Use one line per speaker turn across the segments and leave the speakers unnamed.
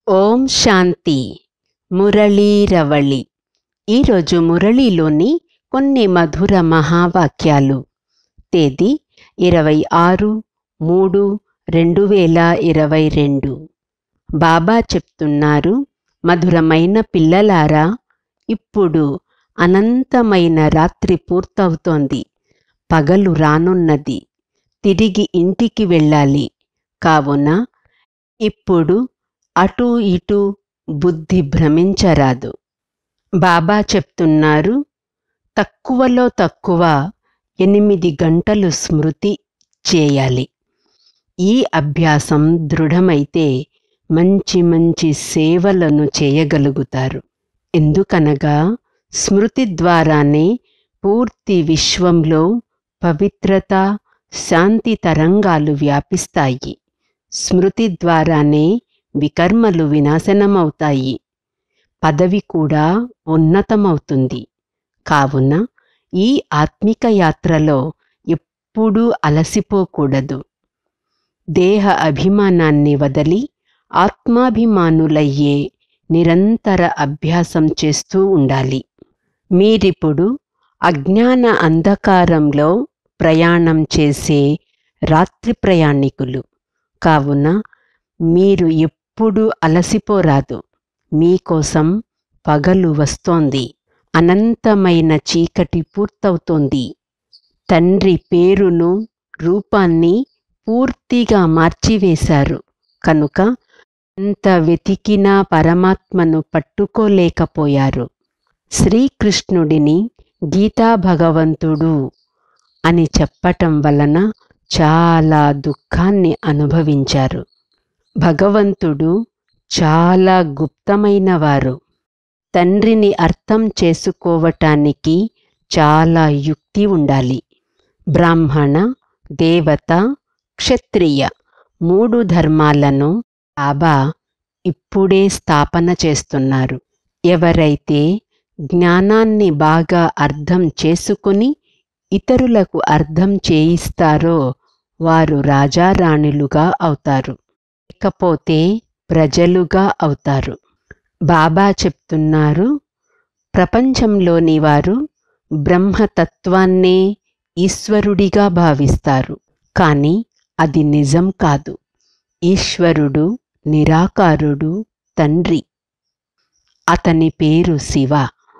ఓం శాంతి మురళీరవళి ఈరోజు మురళీలోని కొన్ని మధుర మహావాక్యాలు తేదీ ఇరవై ఆరు మూడు రెండు వేల ఇరవై రెండు బాబా చెప్తున్నారు మధురమైన పిల్లలారా ఇప్పుడు అనంతమైన రాత్రి పూర్తవుతోంది పగలు రానున్నది తిరిగి ఇంటికి వెళ్ళాలి కావున ఇప్పుడు అటు ఇటు బుద్ధి భ్రమించరాదు బాబా చెప్తున్నారు తక్కువలో తక్కువ ఎనిమిది గంటలు స్మృతి చేయాలి ఈ అభ్యాసం దృఢమైతే మంచి మంచి సేవలను చేయగలుగుతారు ఎందుకనగా స్మృతి ద్వారానే పూర్తి విశ్వంలో పవిత్రత శాంతి తరంగాలు వ్యాపిస్తాయి స్మృతి ద్వారానే వికర్మలు వినాశనమవుతాయి పదవి కూడా ఉన్నతమవుతుంది కావున ఈ ఆత్మిక యాత్రలో ఎప్పుడూ అలసిపోకూడదు దేహ అభిమానాన్ని వదలి ఆత్మాభిమానులయ్యే నిరంతర అభ్యాసం చేస్తూ ఉండాలి మీరిప్పుడు అజ్ఞాన అంధకారంలో ప్రయాణం చేసే రాత్రి ప్రయాణికులు కావున మీరు ఎప్పుడు అలసిపోరాదు మీకోసం పగలు వస్తోంది అనంతమైన చీకటి పూర్తవుతోంది తండ్రి పేరును రూపాన్ని పూర్తిగా మార్చివేశారు కనుక ఎంత వెతికినా పరమాత్మను పట్టుకోలేకపోయారు శ్రీకృష్ణుడిని గీతా భగవంతుడు అని చెప్పటం వలన చాలా దుఃఖాన్ని అనుభవించారు భగవంతుడు చాలా గుప్తమైనవారు తండ్రిని అర్థం చేసుకోవటానికి చాలా యుక్తి ఉండాలి బ్రాహ్మణ దేవత క్షత్రియ మూడు ధర్మాలను బాబా ఇప్పుడే స్థాపన చేస్తున్నారు ఎవరైతే జ్ఞానాన్ని బాగా అర్థం చేసుకుని ఇతరులకు అర్థం చేయిస్తారో వారు రాజారాణులుగా అవుతారు లేకపోతే ప్రజలుగా అవుతారు బాబా చెప్తున్నారు ప్రపంచంలోని వారు బ్రహ్మతత్వాన్నే ఈశ్వరుడిగా భావిస్తారు కానీ అది నిజం కాదు ఈశ్వరుడు నిరాకారుడు తండ్రి అతని పేరు శివ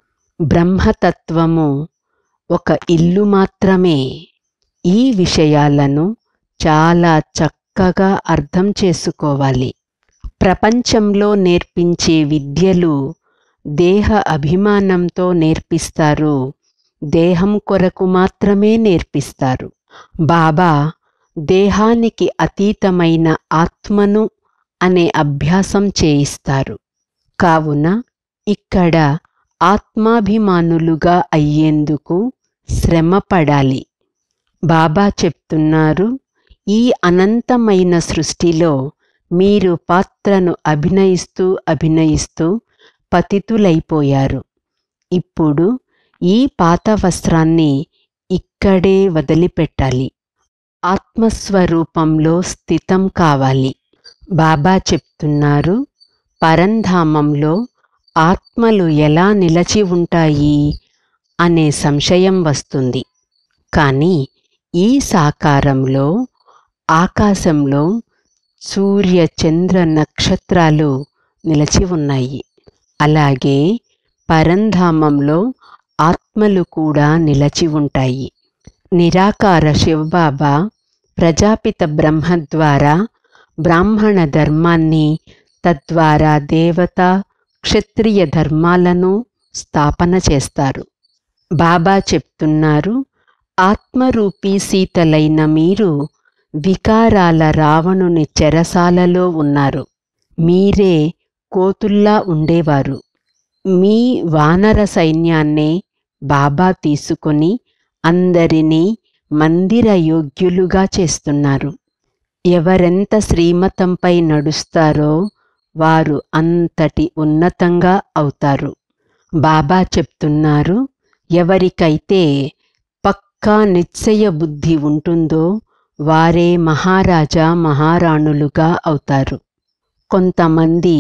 బ్రహ్మతత్వము ఒక ఇల్లు మాత్రమే ఈ విషయాలను చాలా చక్కగా అర్థం చేసుకోవాలి ప్రపంచంలో నేర్పించే విద్యలు దేహ అభిమానంతో నేర్పిస్తారు దేహం కొరకు మాత్రమే నేర్పిస్తారు బాబా దేహానికి అతీతమైన ఆత్మను అనే అభ్యాసం చేయిస్తారు కావున ఇక్కడ ఆత్మాభిమానులుగా అయ్యేందుకు శ్రమ పడాలి బాబా చెప్తున్నారు ఈ అనంతమైన సృష్టిలో మీరు పాత్రను అభినయిస్తూ అభినయిస్తూ పతితులైపోయారు ఇప్పుడు ఈ పాత వస్త్రాన్ని ఇక్కడే వదిలిపెట్టాలి ఆత్మస్వరూపంలో స్థితం కావాలి బాబా చెప్తున్నారు పరంధామంలో ఆత్మలు ఎలా నిలచి ఉంటాయి అనే సంశయం వస్తుంది కానీ ఈ సాకారంలో ఆకాశంలో సూర్య చంద్ర నక్షత్రాలు నిలిచి ఉన్నాయి అలాగే పరంధామంలో ఆత్మలు కూడా నిలచి ఉంటాయి నిరాకార శివబాబా ప్రజాపిత బ్రహ్మ ద్వారా బ్రాహ్మణ ధర్మాన్ని తద్వారా దేవత క్షత్రియ ధర్మాలను స్థాపన చేస్తారు బాబా చెప్తున్నారు ఆత్మరూపీ సీతలైన మీరు వికారాల రావణుని చెరసాలలో ఉన్నారు మీరే కోతుల్లా ఉండేవారు మీ వానర సైన్యాన్నే బాబా తీసుకొని అందరినీ మందిర యోగ్యులుగా చేస్తున్నారు ఎవరెంత శ్రీమతంపై నడుస్తారో వారు అంతటి ఉన్నతంగా అవుతారు బాబా చెప్తున్నారు ఎవరికైతే పక్కా నిశ్చయ బుద్ధి ఉంటుందో వారే మహారాజా మహారాణులుగా అవుతారు కొంతమంది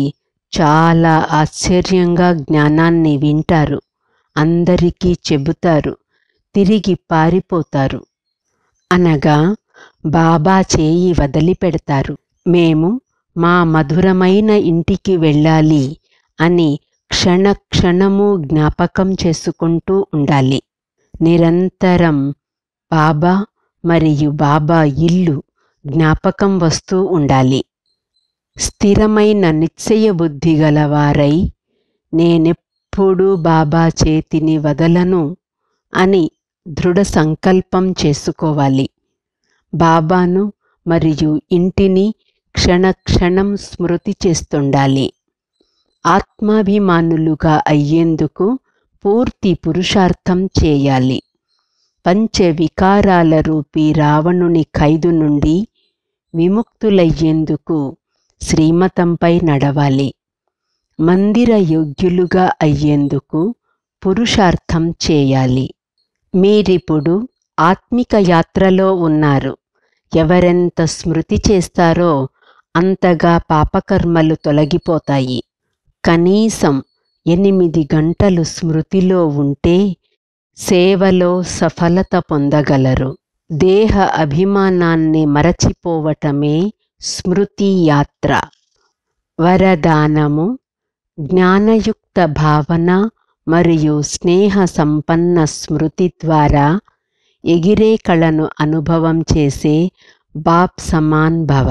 చాలా ఆశ్చర్యంగా జ్ఞానాన్ని వింటారు అందరికీ చెబుతారు తిరిగి పారిపోతారు అనగా బాబా చేయి వదిలిపెడతారు మేము మా మధురమైన ఇంటికి వెళ్ళాలి అని క్షణ క్షణము జ్ఞాపకం చేసుకుంటూ ఉండాలి నిరంతరం బాబా మరియు బాబా ఇల్లు జ్ఞాపకం వస్తూ ఉండాలి స్థిరమైన నిశ్చయ బుద్ధి గలవారై నేనెప్పుడూ బాబా చేతిని వదలను అని దృఢ సంకల్పం చేసుకోవాలి బాబాను మరియు ఇంటిని క్షణక్షణం స్మృతి చేస్తుండాలి ఆత్మాభిమానులుగా అయ్యేందుకు పూర్తి పురుషార్థం చేయాలి పంచ వికారాల రూపీ రావణుని ఖైదు నుండి విముక్తులయ్యేందుకు శ్రీమతంపై నడవాలి మందిర యోగ్యులుగా అయ్యేందుకు పురుషార్థం చేయాలి మీరిప్పుడు ఆత్మిక యాత్రలో ఉన్నారు ఎవరెంత స్మృతి చేస్తారో అంతగా పాపకర్మలు తొలగిపోతాయి కనీసం ఎనిమిది గంటలు స్మృతిలో ఉంటే సేవలో సఫలత పొందగలరు దేహ అభిమానాన్ని మరచిపోవటమే స్మృతి యాత్ర వరదానము జ్ఞానయుక్త భావన మరియు స్నేహ సంపన్న స్మృతి ద్వారా ఎగిరే కళను అనుభవం చేసే బాప్ సమాన్ భవ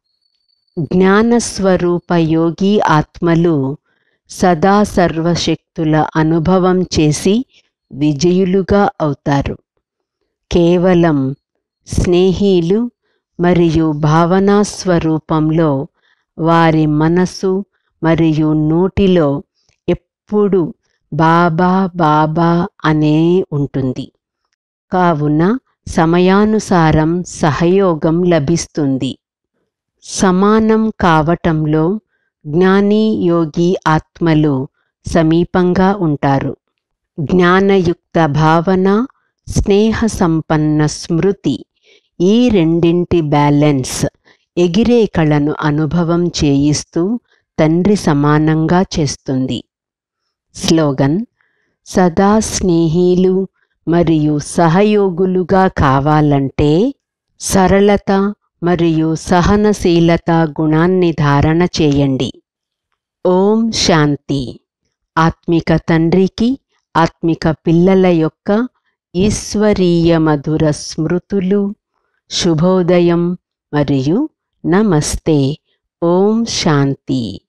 జ్ఞానస్వరూప యోగి ఆత్మలు సదా సర్వశక్తుల అనుభవం చేసి విజయులుగా అవుతారు కేవలం స్నేహీలు మరియు భావనా స్వరూపంలో వారి మనసు మరియు నోటిలో ఎప్పుడు బాబా బాబా అనే ఉంటుంది కావున సమయానుసారం సహయోగం లభిస్తుంది సమానం కావటంలో జ్ఞాని యోగి ఆత్మలు సమీపంగా ఉంటారు జ్ఞానయుక్త భావన స్నేహ సంపన్న స్మృతి ఈ రెండింటి బ్యాలెన్స్ ఎగిరే కళను అనుభవం చేయిస్తూ తండ్రి సమానంగా చేస్తుంది స్లోగన్ సదా స్నేహీలు మరియు సహయోగులుగా కావాలంటే సరళత మరియు సహనశీలత గుణాన్ని ధారణ చేయండి ఓం శాంతి ఆత్మిక తండ్రికి ఆత్మిక పిల్లల యొక్క ఈశ్వరీయ మధుర స్మృతులు శుభోదయం మరియు నమస్తే ఓం శాంతి